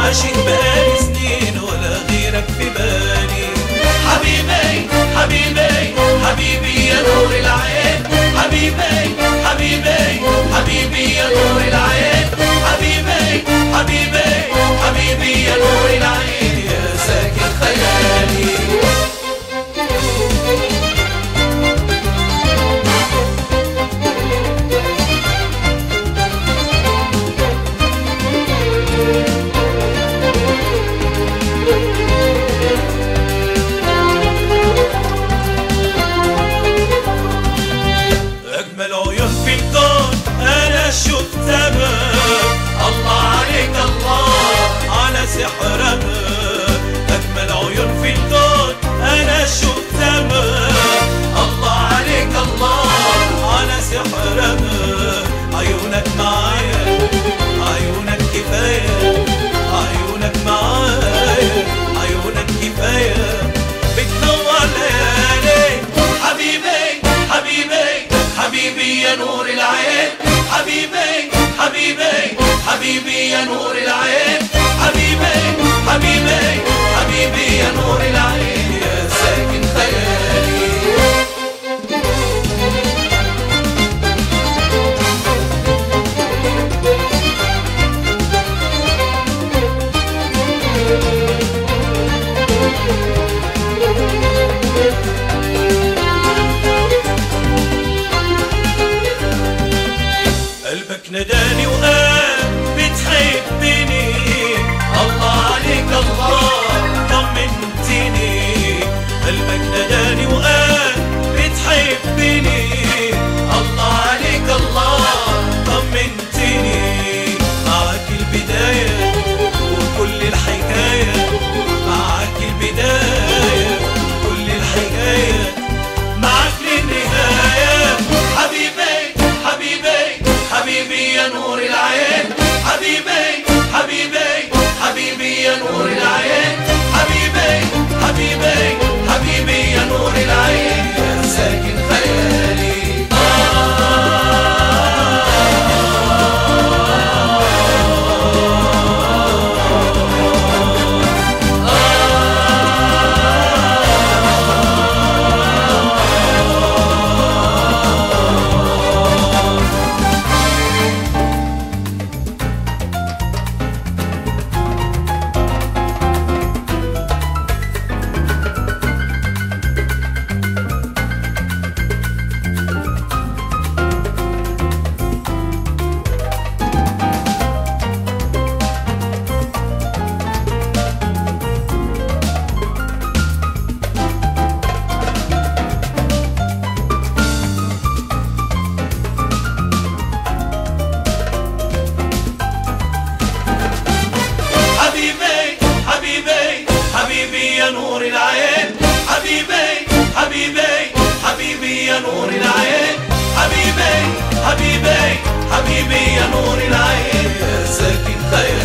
عاشق بقالي سنين ولا غيرك في بالي حبيبي حبيبي حبيبي يا نور العين حبيبي حبيبي حبيبي يا نور العين حبيبي حبيبي حبيبي يا نور العين يا ساكن خيالي أجمل عيون في الكون أنا شفتها الله عليك الله على سحرها أجمل عيون في الكون أنا شفتها الله عليك الله على سحرها عيونك معايا عيونك كفاية عيونك معايا عيونك كفاية بتنور ليالي حبيبي حبيبي حبيبي يا نور العين حبيبي حبيبي حبيبي يا نور العين حبيبي حبيبي حبيبي يا نور العين يا ساكن خيالي قلبك نداني وقال بتحبني الله عليك الله طمنتني قلبك نداني وقال بتحبني الله عليك الله طمنتني معاك البداية وكل الحكاية معاك البداية وكل الحكاية معاك للنهاية حبيبي حبيبي حبيبي يا نور العين حبيبي حبيبي حبيبي يا نور العين حبيبي حبيبي حبيبي يا نور العين يا ساكن خيالي حبيبي حبيبي حبيبي يا نور العين حبيبي حبيبي حبيبي يا نور العين حبيبي حبيبي حبيبي يا نور العين يا ساكن خيالي